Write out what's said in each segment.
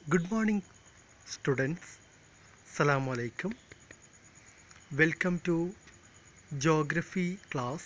Good morning, students. Assalamu alaikum. Welcome to Geography class.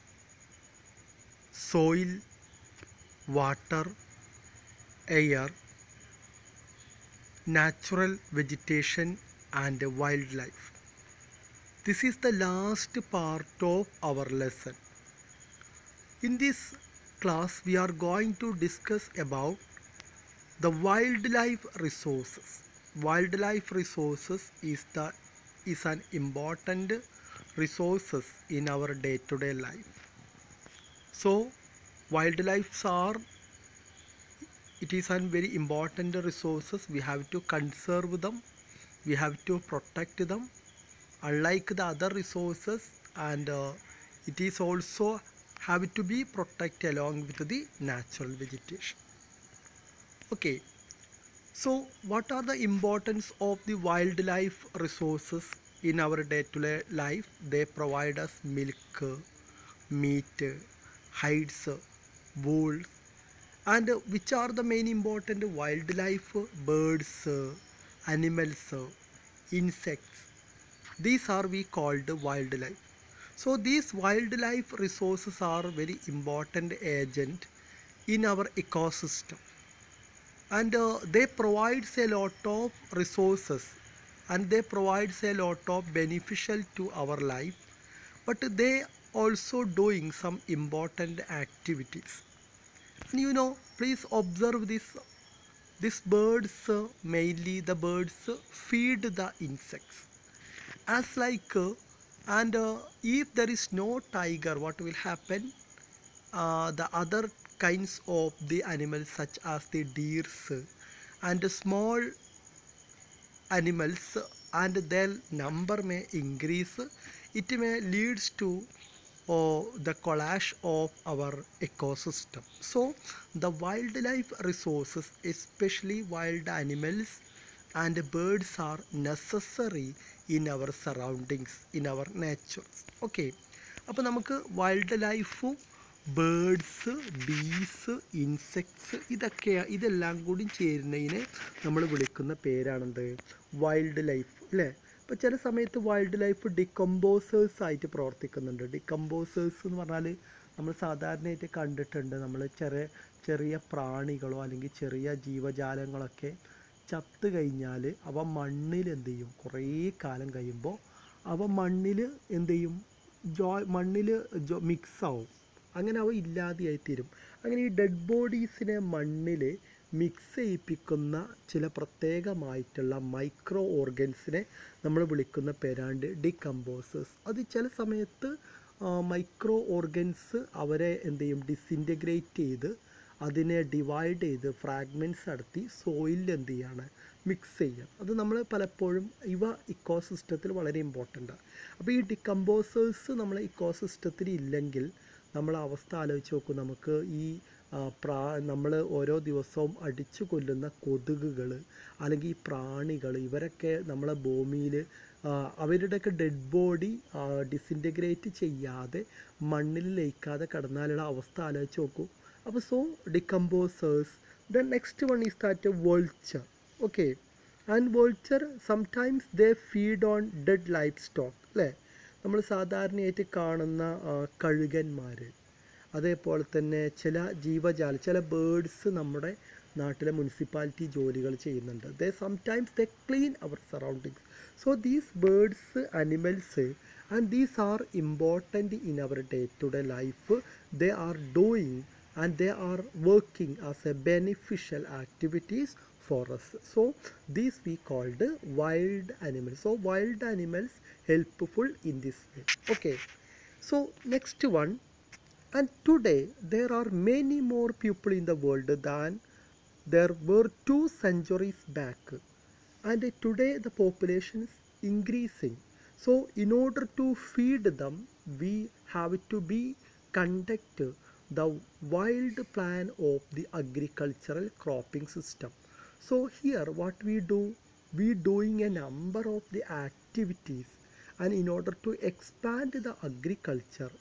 Soil, water, air, natural vegetation, and wildlife. This is the last part of our lesson. In this class, we are going to discuss about the wildlife resources wildlife resources is the is an important resources in our day to day life so wildlife are it is an very important resources we have to conserve them we have to protect them unlike the other resources and uh, it is also have to be protected along with the natural vegetation okay so what are the importance of the wildlife resources in our day-to-day life they provide us milk meat hides wool and which are the main important wildlife birds animals insects these are we called wildlife so these wildlife resources are very important agent in our ecosystem and uh, they provides a lot of resources and they provides a lot of beneficial to our life but they also doing some important activities and you know please observe this these birds uh, mainly the birds uh, feed the insects as like uh, and uh, if there is no tiger what will happen uh, the other kinds of the animals such as the deers and small animals and their number may increase it may leads to uh, the collapse of our ecosystem so the wildlife resources especially wild animals and birds are necessary in our surroundings in our nature okay അപ്പോൾ നമുക്ക് wild ലൈഫും birds ബീസ് insects ഇതൊക്കെ ഇതെല്ലാം കൂടി ചേരുന്നതിനെ നമ്മൾ വിളിക്കുന്ന പേരാണെന്ത് wild life അല്ലേ ഇപ്പോൾ ചില സമയത്ത് വൈൽഡ് ലൈഫ് ഡിക്കമ്പോസേഴ്സ് ആയിട്ട് പ്രവർത്തിക്കുന്നുണ്ട് ഡിക്കമ്പോസേഴ്സ് എന്ന് പറഞ്ഞാൽ നമ്മൾ സാധാരണയായിട്ട് കണ്ടിട്ടുണ്ട് നമ്മൾ ചെറിയ ചെറിയ പ്രാണികളോ അല്ലെങ്കിൽ ചെറിയ ജീവജാലങ്ങളൊക്കെ ചത്ത് കഴിഞ്ഞാൽ അവ മണ്ണിൽ എന്ത് ചെയ്യും കുറേ കാലം കഴിയുമ്പോൾ അവ മണ്ണിൽ എന്ത് ചെയ്യും ജോ മണ്ണിൽ ജോ മിക്സ് ആവും അങ്ങനെ അവ ഇല്ലാതെയായി തീരും അങ്ങനെ ഈ ഡെഡ് ബോഡീസിനെ മണ്ണിൽ മിക്സ് ചെയ്യിപ്പിക്കുന്ന ചില പ്രത്യേകമായിട്ടുള്ള മൈക്രോ ഓർഗൻസിനെ നമ്മൾ വിളിക്കുന്ന പേരാണ്ട് ഡികമ്പോസേഴ്സ് അത് ചില സമയത്ത് മൈക്രോ ഓർഗൻസ് അവരെ എന്ത് ചെയ്യും ഡിസിൻറ്റഗ്രേറ്റ് ചെയ്ത് അതിനെ ഡിവൈഡ് ചെയ്ത് ഫ്രാഗ്മെൻറ്റ്സ് നടത്തി സോയിലിൽ എന്ത് ചെയ്യാണ് മിക്സ് ചെയ്യുക അത് നമ്മൾ പലപ്പോഴും ഇവ ഇക്കോസിസ്റ്റത്തിൽ വളരെ ഇമ്പോർട്ടൻ്റാണ് അപ്പോൾ ഈ ഡിക്കമ്പോസേഴ്സ് നമ്മളെ ഇക്കോസിസ്റ്റത്തിൽ ഇല്ലെങ്കിൽ നമ്മളെ അവസ്ഥ ആലോചിച്ച് നോക്കും നമുക്ക് ഈ പ്രാ നമ്മൾ ഓരോ ദിവസവും അടിച്ചു കൊല്ലുന്ന കൊതുകുകൾ അല്ലെങ്കിൽ ഈ പ്രാണികൾ ഇവരൊക്കെ നമ്മളെ ഭൂമിയിൽ അവരുടെയൊക്കെ ഡെഡ് ബോഡി ഡിസിൻറ്റഗ്രേറ്റ് ചെയ്യാതെ മണ്ണിൽ ലയിക്കാതെ കിടന്നാലുള്ള അവസ്ഥ ആലോചിച്ച് നോക്കൂ അപ്പോൾ so decomposers the next one is that vulture okay and vulture sometimes they feed on dead life stock അല്ലേ നമ്മൾ സാധാരണയായിട്ട് കാണുന്ന കഴുകന്മാർ അതേപോലെ തന്നെ ചില ജീവജാല ചില ബേഡ്സ് നമ്മുടെ നാട്ടിലെ മുനിസിപ്പാലിറ്റി ജോലികൾ ചെയ്യുന്നുണ്ട് they sometimes they clean our surroundings so these birds animals and these are important in our day to day life they are doing and they are working as a beneficial activities for us so these we called wild animals so wild animals helpful in this way okay so next one and today there are many more people in the world than there were two centuries back and today the population is increasing so in order to feed them we have to be conduct the wild plan of the agricultural cropping system so here what we do we doing a number of the activities and in order to expand the agriculture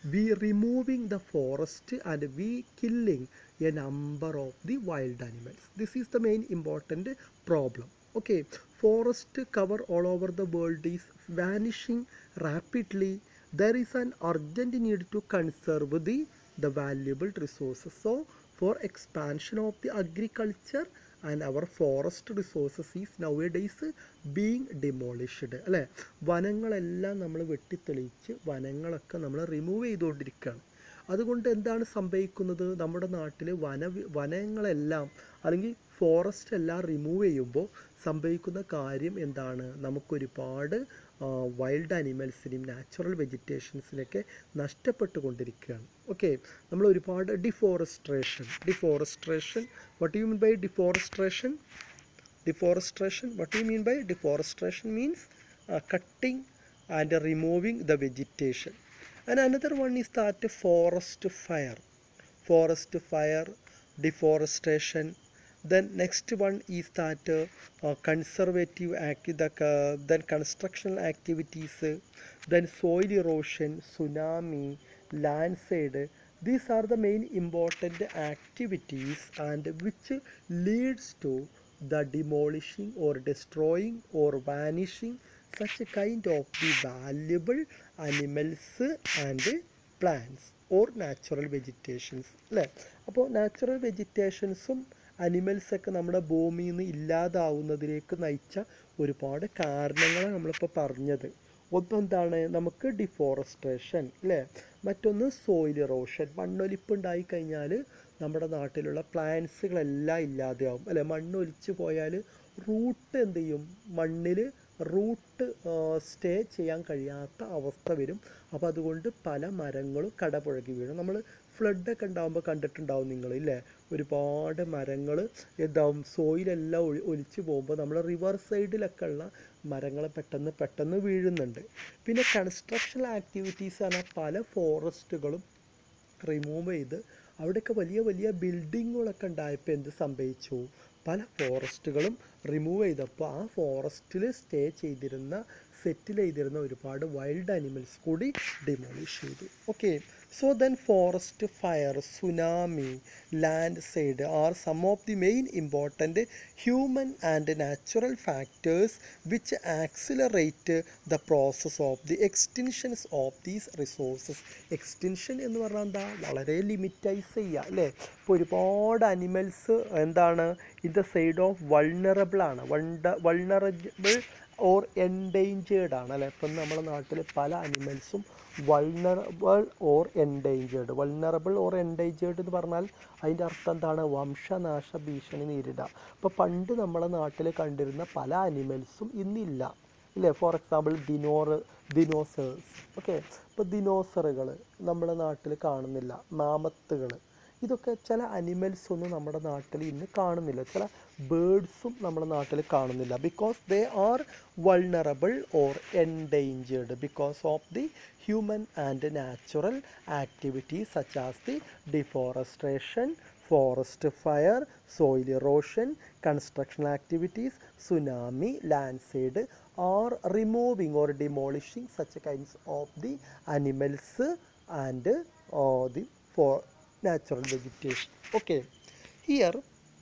we removing the forest and we killing a number of the wild animals this is the main important problem okay forest cover all over the world is vanishing rapidly there is an urgent need to conserve the the valuable resources so for expansion of the agriculture and our forest resources is nowadays being demolished അല്ലേ വനങ്ങളെല്ലാം നമ്മൾ വെട്ടിത്തെളിച്ച് വനങ്ങളൊക്കെ നമ്മൾ remove ചെയ്തുകൊണ്ടിരിക്കുകയാണ് അതുകൊണ്ട് എന്താണ് സംഭവിക്കുന്നത് നമ്മുടെ നാട്ടിൽ വന വനങ്ങളെല്ലാം അല്ലെങ്കിൽ ഫോറസ്റ്റ് എല്ലാം റിമൂവ് ചെയ്യുമ്പോൾ സംഭവിക്കുന്ന കാര്യം എന്താണ് നമുക്കൊരുപാട് വൈൽഡ് അനിമൽസിനെയും നാച്ചുറൽ വെജിറ്റേഷൻസിനെയൊക്കെ നഷ്ടപ്പെട്ടുകൊണ്ടിരിക്കുകയാണ് ഓക്കെ നമ്മൾ ഒരുപാട് deforestation deforestation what you mean by deforestation deforestation what you mean by deforestation means cutting and removing the vegetation and another one is that forest fire forest fire deforestation then next one is that uh, uh, conservative act the, uh, then construction activities uh, then soil erosion tsunami landslide these are the main important activities and which leads to the demolishing or destroying or vanishing such a kind of the valuable animals and plants or natural vegetations അല്ലേ അപ്പോൾ natural വെജിറ്റേഷൻസും അനിമൽസൊക്കെ നമ്മുടെ ഭൂമിയിൽ നിന്ന് ഇല്ലാതാവുന്നതിലേക്ക് നയിച്ച ഒരുപാട് കാരണങ്ങളാണ് നമ്മളിപ്പോൾ പറഞ്ഞത് ഒന്നെന്താണ് നമുക്ക് ഡിഫോറസ്ട്രേഷൻ അല്ലേ മറ്റൊന്ന് സോയിൽ ഇറോഷൻ മണ്ണൊലിപ്പ് ഉണ്ടായി കഴിഞ്ഞാൽ നമ്മുടെ നാട്ടിലുള്ള പ്ലാന്റ്സുകളെല്ലാം ഇല്ലാതെയാവും അല്ലേ മണ്ണൊലിച്ച് പോയാൽ റൂട്ട് എന്ത് ചെയ്യും മണ്ണിൽ റൂട്ട് സ്റ്റേ ചെയ്യാൻ കഴിയാത്ത അവസ്ഥ വരും അപ്പോൾ അതുകൊണ്ട് പല മരങ്ങളും കടപുഴകി വീഴും നമ്മൾ ഫ്ലഡൊക്കെ ഉണ്ടാകുമ്പോൾ കണ്ടിട്ടുണ്ടാവും നിങ്ങൾ ഇല്ലേ ഒരുപാട് മരങ്ങൾ എന്താവും സോയിലെല്ലാം ഒഴി ഒലിച്ചു പോകുമ്പോൾ നമ്മൾ റിവർ സൈഡിലൊക്കെ ഉള്ള മരങ്ങൾ പെട്ടെന്ന് പെട്ടെന്ന് വീഴുന്നുണ്ട് പിന്നെ കൺസ്ട്രക്ഷൻ ആക്ടിവിറ്റീസ് പറഞ്ഞാൽ പല ഫോറസ്റ്റുകളും റിമൂവ് ചെയ്ത് അവിടെയൊക്കെ വലിയ വലിയ ബിൽഡിങ്ങുകളൊക്കെ ഉണ്ടായപ്പോൾ എന്ത് സംഭവിച്ചു പല ഫോറസ്റ്റുകളും റിമൂവ് ചെയ്തപ്പോൾ ആ ഫോറസ്റ്റിൽ സ്റ്റേ ചെയ്തിരുന്ന സെറ്റിൽ ചെയ്തിരുന്ന ഒരുപാട് വൈൽഡ് അനിമൽസ് കൂടി ഡിമോളിഷ് ചെയ്തു okay so then forest fire tsunami land side are some of the main important human and natural factors which accelerate the process of the extensions of these resources extension എന്ന് പറഞ്ഞാൽ എന്താ വളരെ ലിമിറ്റൈസ് ചെയ്യുക അല്ലേ ഇപ്പോൾ ഒരുപാട് അനിമൽസ് എന്താണ് in the side of vulnerable ആണ് വണ്ട വൾണറബിൾ ഓർ എൻഡേഞ്ചേർഡ് ആണ് അല്ലേ ഇപ്പം നമ്മുടെ നാട്ടിൽ പല അനിമൽസും vulnerable or endangered vulnerable or endangered എന്ന് പറഞ്ഞാൽ അതിൻ്റെ അർത്ഥം എന്താണ് വംശനാശ ഭീഷണി നേരിടുക അപ്പോൾ പണ്ട് നമ്മുടെ നാട്ടിൽ കണ്ടിരുന്ന പല അനിമൽസും ഇന്നില്ല ഇല്ലേ ഫോർ എക്സാമ്പിൾ ദിനോറ് ദിനോസേഴ്സ് ഓക്കെ ഇപ്പോൾ ദിനോസറുകൾ നമ്മുടെ നാട്ടിൽ കാണുന്നില്ല മാമത്തുകൾ ഇതൊക്കെ ചില അനിമൽസ് ഒന്നും നമ്മുടെ നാട്ടിൽ ഇന്ന് കാണുന്നില്ല ചില ബേഡ്സും നമ്മുടെ നാട്ടിൽ കാണുന്നില്ല because they are vulnerable or endangered because of the human and natural activities such as the deforestation forest fire soil erosion construction activities tsunami landside are removing or demolishing such kinds of the animals and the for natural vegetation okay here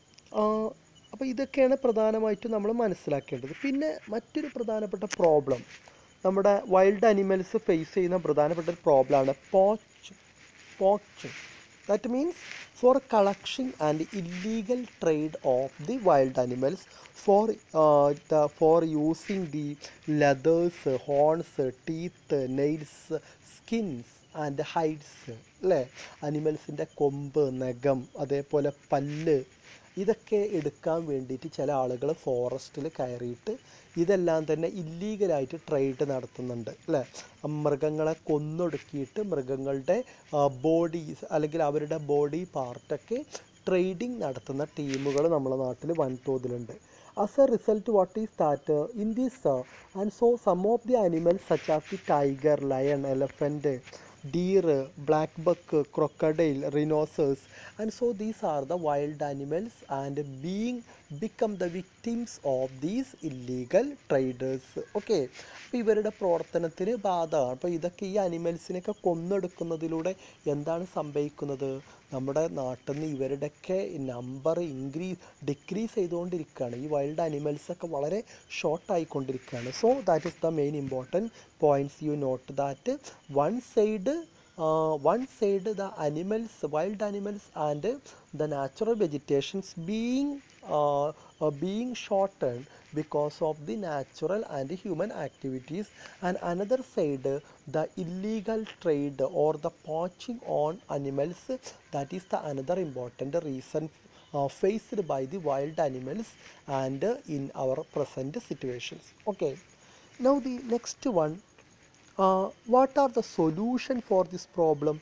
അപ്പോൾ ഇതൊക്കെയാണ് പ്രധാനമായിട്ടും നമ്മൾ മനസ്സിലാക്കേണ്ടത് പിന്നെ മറ്റൊരു പ്രധാനപ്പെട്ട problem നമ്മുടെ wild animals face ചെയ്യുന്ന പ്രധാനപ്പെട്ട ഒരു പ്രോബ്ലമാണ് poach poaching that means for collection and illegal trade of the wild animals for the for using the leathers horns teeth nails skins and hides അല്ലേ അനിമൽസിൻ്റെ കൊമ്പ് നഖം അതേപോലെ പല്ല് ഇതൊക്കെ എടുക്കാൻ വേണ്ടിയിട്ട് ചില ആളുകൾ ഫോറസ്റ്റിൽ കയറിയിട്ട് ഇതെല്ലാം തന്നെ ഇല്ലീഗലായിട്ട് ട്രേഡ് നടത്തുന്നുണ്ട് അല്ലേ മൃഗങ്ങളെ കൊന്നൊടുക്കിയിട്ട് മൃഗങ്ങളുടെ ബോഡീസ് അല്ലെങ്കിൽ അവരുടെ ബോഡി പാർട്ടൊക്കെ ട്രേഡിംഗ് നടത്തുന്ന ടീമുകൾ നമ്മുടെ നാട്ടിൽ വൻതോതിലുണ്ട് as a result what is that uh, in this uh, and so some of the animals such as the tiger lion elephant deer, black buck, crocodile, rhinoceros, and so these are the wild animals and being become the victims of these illegal traders. Okay, അപ്പോൾ ഇവരുടെ പ്രവർത്തനത്തിന് ബാധകമാണ് അപ്പോൾ ഇതൊക്കെ ഈ അനിമൽസിനെയൊക്കെ കൊന്നെടുക്കുന്നതിലൂടെ എന്താണ് സംഭവിക്കുന്നത് നമ്മുടെ നാട്ടിൽ നിന്ന് ഇവരുടെയൊക്കെ നമ്പർ ഇൻക്രീസ് ഡിക്രീസ് ചെയ്തുകൊണ്ടിരിക്കുകയാണ് ഈ വൈൽഡ് അനിമൽസൊക്കെ വളരെ ഷോർട്ട് ആയിക്കൊണ്ടിരിക്കുകയാണ് so that is the main important points you note that one side uh, one side the animals wild animals and the natural vegetations being uh, uh, being shortened because of the natural and human activities and another side the illegal trade or the poaching on animals that is the another important reason uh, faced by the wild animals and uh, in our present situations okay now the next one uh, what are the solution for this problem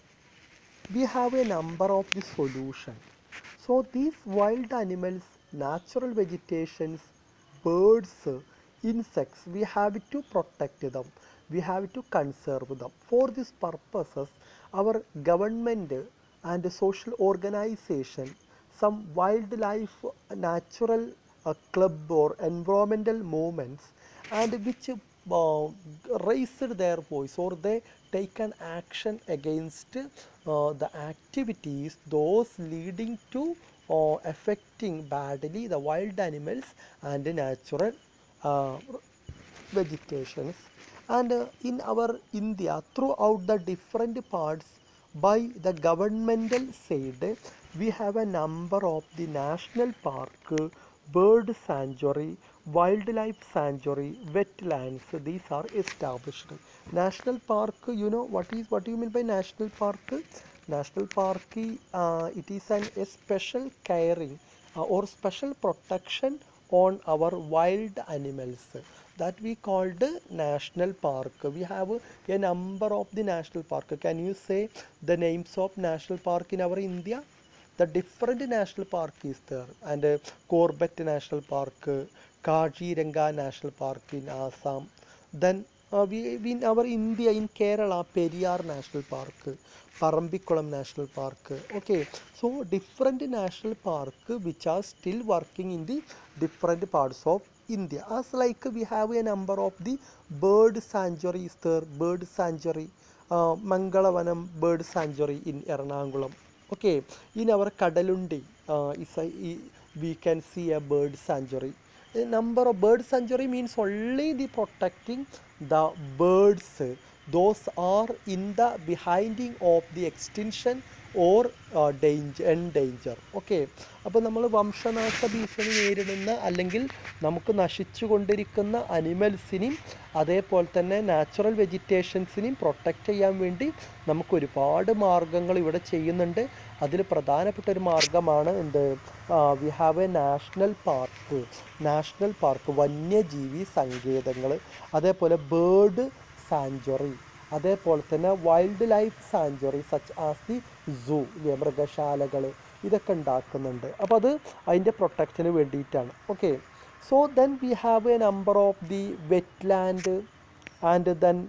we have a number of the solution so these wild animals natural vegetations birds insects we have to protect them we have to conserve them for these purposes our government and social organization some wildlife natural uh, club or environmental movements and which uh, raised their voice or they take an action against uh, the activities those leading to uh, affecting badly the wild animals and the natural uh, vegetations and uh, in our India throughout the different parts by the governmental side we have a number of the national park bird sanctuary wildlife sanctuary wetlands these are established national park you know what is what do you mean by national park national park uh, it is an a special caring uh, or special protection on our wild animals that we called national park we have a number of the national park can you say the names of national park in our india the different national park is there and uh, corbett national park uh, kaziranga national park in assam then uh, we, we in our india in kerala periyar national park parambikulam national park okay so different national park which are still working in the different parts of india as like we have a number of the bird sanctuaries there bird sanctuary uh, mangalavanam bird sanctuary in ernakulam okay in our kadalundi uh, is a, i- we can see a bird sanctuary a number of bird sanctuary means only the protecting the birds those are in the behinding of the extinction or uh, danger endanger okay അപ്പോൾ നമ്മൾ വംശനാശ ഭീഷണി നേരിടുന്ന അല്ലെങ്കിൽ നമുക്ക് നശിച്ചു കൊണ്ടിരിക്കുന്ന അനിമൽസിനെയും അതേപോലെ തന്നെ നാച്ചുറൽ വെജിറ്റേഷൻസിനെയും പ്രൊട്ടക്റ്റ് ചെയ്യാൻ വേണ്ടി നമുക്ക് ഒരുപാട് മാർഗങ്ങൾ ഇവിടെ ചെയ്യുന്നുണ്ട് അതിൽ പ്രധാനപ്പെട്ട ഒരു മാർഗമാണ് എന്ത് we have a national park national park വന്യജീവി സങ്കേതങ്ങൾ അതേപോലെ ബേർഡ് സാഞ്ചുറി അതേപോലെ തന്നെ wild life sanctuary such as the zoo മൃഗശാലകൾ ഇതൊക്കെ ഉണ്ടാക്കുന്നുണ്ട് അപ്പോൾ അത് അതിൻ്റെ പ്രൊട്ടക്ഷന് വേണ്ടിയിട്ടാണ് okay so then we have a number of the wetland and then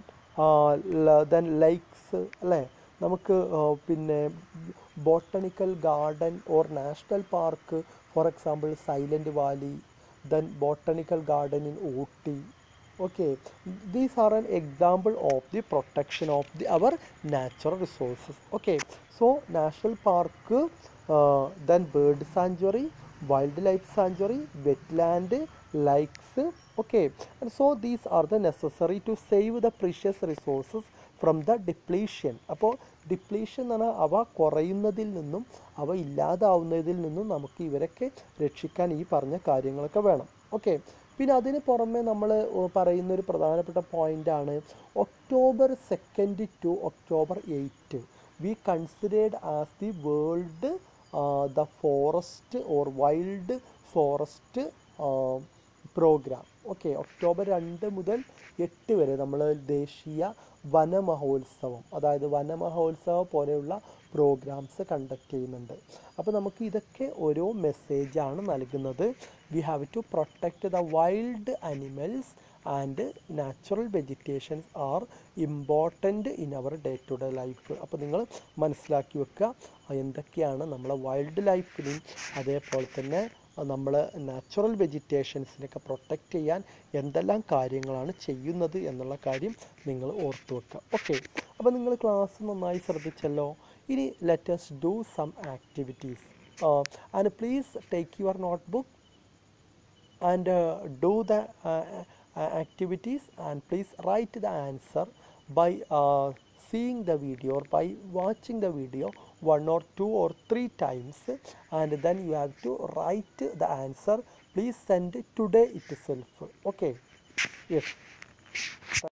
then lakes അല്ലേ നമുക്ക് ആ, പിന്നെ botanical garden or national park for example Silent Valley then botanical garden in Ooty okay these are an example of the protection of the our natural resources okay so national park uh, then bird sanctuary wildlife sanctuary wetland lakes okay and so these are the necessary to save the precious resources from the depletion അപ്പോൾ depletion എന്ന് പറഞ്ഞാൽ അവ കുറയുന്നതിൽ നിന്നും അവ ഇല്ലാതാവുന്നതിൽ നിന്നും നമുക്ക് ഇവരൊക്കെ രക്ഷിക്കാൻ ഈ പറഞ്ഞ കാര്യങ്ങളൊക്കെ വേണം ഓക്കെ പിന്നെ അതിന് പുറമെ നമ്മൾ പറയുന്ന ഒരു പ്രധാനപ്പെട്ട പോയിൻ്റാണ് October second to October eight we considered as the world the forest or wild forest programme okay October രണ്ട് മുതൽ എട്ട് വരെ നമ്മൾ ദേശീയ വനമഹോത്സവം അതായത് വനമഹോത്സവം പോലെയുള്ള പ്രോഗ്രാംസ് കണ്ടക്ട് ചെയ്യുന്നുണ്ട് അപ്പോൾ നമുക്ക് ഇതൊക്കെ ഓരോ മെസ്സേജാണ് നൽകുന്നത് we have to protect the wild animals and natural vegetations are important in our day to day life അപ്പോൾ നിങ്ങൾ മനസ്സിലാക്കി വെക്കുക എന്തൊക്കെയാണ് നമ്മളെ വൈൽഡ് ലൈഫിനെയും അതേപോലെ തന്നെ നമ്മൾ നാച്ചുറൽ വെജിറ്റേഷൻസിനൊക്കെ പ്രൊട്ടക്റ്റ് ചെയ്യാൻ എന്തെല്ലാം കാര്യങ്ങളാണ് ചെയ്യുന്നത് എന്നുള്ള കാര്യം നിങ്ങൾ ഓർത്തു വെക്കുക ഓക്കെ അപ്പോൾ നിങ്ങൾ ക്ലാസ് നന്നായി ശ്രദ്ധിച്ചല്ലോ ഇനി let's do some activities and please take your note book and uh, do the uh, uh, activities and please write the answer by uh, seeing the video or by watching the video one or two or three times and then you have to write the answer please send it today itself okay yes